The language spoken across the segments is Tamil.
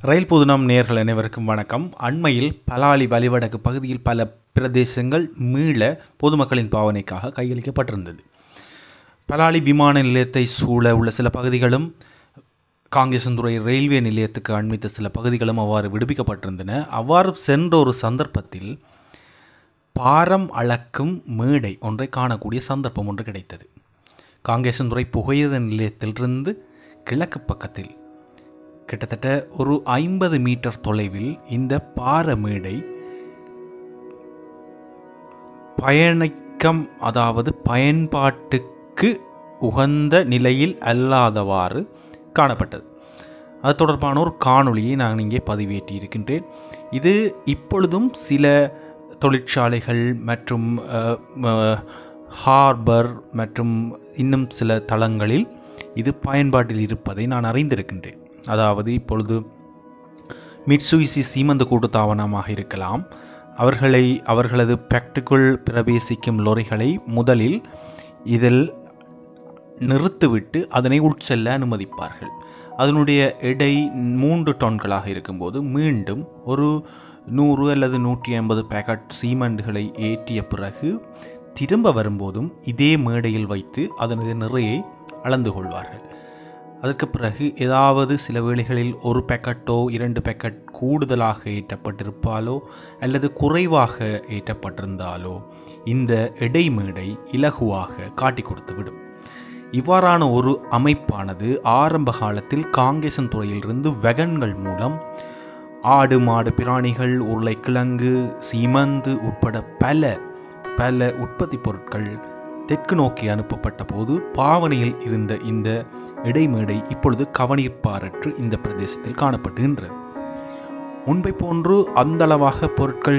ரயில் புதுனம் நேர்கள் அனைவருக்கும் வணக்கம் அண்மையில் பலாலி வலிவடக்கு பகுதியில் பல பிரதேசங்கள் மீள பொதுமக்களின் பாவனைக்காக கையளிக்கப்பட்டிருந்தது பலாலி விமான நிலையத்தை சூழ உள்ள சில பகுதிகளும் காங்கேசந்துறை ரயில்வே நிலையத்துக்கு அண்மித்த சில பகுதிகளும் அவ்வாறு விடுவிக்கப்பட்டிருந்தன அவ்வாறு சென்ற ஒரு சந்தர்ப்பத்தில் பாரம் அளக்கும் மேடை ஒன்றை காணக்கூடிய சந்தர்ப்பம் ஒன்று கிடைத்தது காங்கேசந்துறை புகையிரத நிலையத்திலிருந்து கிழக்கு பக்கத்தில் கிட்டத்தட்ட ஒரு ஐம்பது மீட்டர் தொலைவில் இந்த பார மேடை பயணிக்கம் அதாவது பயன்பாட்டுக்கு உகந்த நிலையில் அல்லாதவாறு காணப்பட்டது அது தொடர்பான ஒரு காணொளியை நான் இங்கே பதிவேற்றி இருக்கின்றேன் இது இப்பொழுதும் சில தொழிற்சாலைகள் மற்றும் அஹ், ம- ஹார்பர் மற்றும் இன்னும் சில தளங்களில் இது பயன்பாட்டில் இருப்பதை நான் அறிந்திருக்கின்றேன் அதாவது இப்பொழுது மிட்சுவிசி சீமந்து கூட்டுத்தாவனமாக இருக்கலாம் அவர்களை அவர்களது ஃபேக்டரிக்குள் பிரவேசிக்கும் லொரிகளை முதலில் இதில் நிறுத்திவிட்டு அதனை உட்செல்ல அனுமதிப்பார்கள் அதனுடைய எடை மூன்று டன்களாக இருக்கும்போது மீண்டும் ஒரு நூறு அல்லது நூற்றி ஐம்பது பேக்கெட் சீமெண்டுகளை ஏற்றிய பிறகு திரும்ப வரும்போதும் இதே மேடையில் வைத்து அதனது நிறையை அளந்து கொள்வார்கள் அதற்கு பிறகு ஏதாவது சில வேளைகளில் ஒரு பேக்கெட்டோ இரண்டு பேக்கெட் கூடுதலாக ஏற்றப்பட்டிருப்பாலோ அல்லது குறைவாக ஏற்றப்பட்டிருந்தாலோ இந்த எடை மேடை இலகுவாக காட்டி கொடுத்துவிடும் இவ்வாறான ஒரு அமைப்பானது ஆரம்ப காலத்தில் காங்கேசன் துறையிலிருந்து வெகன்கள் மூலம் ஆடு மாடு பிராணிகள் உருளைக்கிழங்கு சீமந்து உட்பட பல பல உற்பத்தி பொருட்கள் தெற்கு நோக்கி அனுப்பப்பட்ட போது பாவனையில் இருந்த இந்த இடைமேடை இப்பொழுது கவனிப்பாரற்று இந்த பிரதேசத்தில் காணப்படுகின்றது முன்பை போன்று அந்தளவாக பொருட்கள்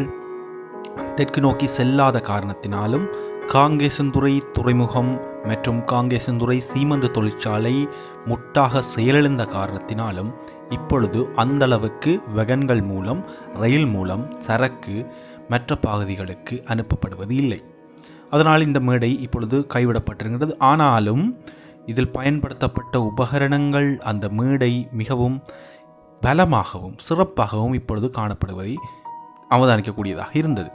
தெற்கு நோக்கி செல்லாத காரணத்தினாலும் காங்கேசந்துறை துறைமுகம் மற்றும் காங்கேசந்துறை சீமந்து தொழிற்சாலை முட்டாக செயலிழந்த காரணத்தினாலும் இப்பொழுது அந்தளவுக்கு வெகன்கள் மூலம் ரயில் மூலம் சரக்கு மற்ற பகுதிகளுக்கு அனுப்பப்படுவது இல்லை அதனால் இந்த மேடை இப்பொழுது கைவிடப்பட்டிருக்கிறது ஆனாலும் இதில் பயன்படுத்தப்பட்ட உபகரணங்கள் அந்த மேடை மிகவும் பலமாகவும் சிறப்பாகவும் இப்பொழுது காணப்படுவதை அவதானிக்கக்கூடியதாக இருந்தது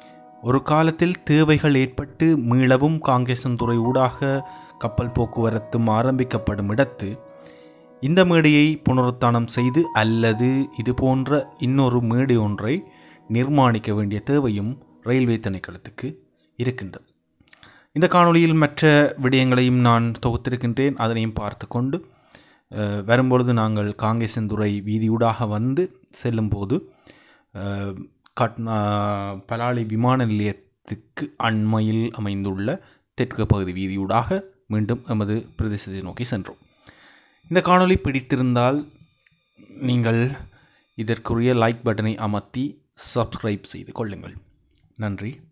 ஒரு காலத்தில் தேவைகள் ஏற்பட்டு மீளவும் காங்கேசன்துறை ஊடாக கப்பல் போக்குவரத்தும் ஆரம்பிக்கப்படும் இடத்து இந்த மேடையை புனருத்தானம் செய்து அல்லது இது போன்ற இன்னொரு மேடை ஒன்றை நிர்மாணிக்க வேண்டிய தேவையும் ரயில்வே திணைக்களத்துக்கு இருக்கின்றது இந்த காணொளியில் மற்ற விடயங்களையும் நான் தொகுத்திருக்கின்றேன் அதனையும் பார்த்து கொண்டு அஹ், வரும்பொழுது நாங்கள் காங்கேசந்துறை வீதியூடாக வந்து செல்லும்போது அஹ், கட்னா பலாலி விமான நிலையத்துக்கு அண்மையில் அமைந்துள்ள தெற்கு பகுதி வீதியூடாக மீண்டும் எமது பிரதேசத்தை நோக்கி சென்றோம் இந்த காணொளி பிடித்திருந்தால் நீங்கள் இதற்குரிய லைக் பட்டனை அமர்த்தி சப்ஸ்கிரைப் செய்து கொள்ளுங்கள் நன்றி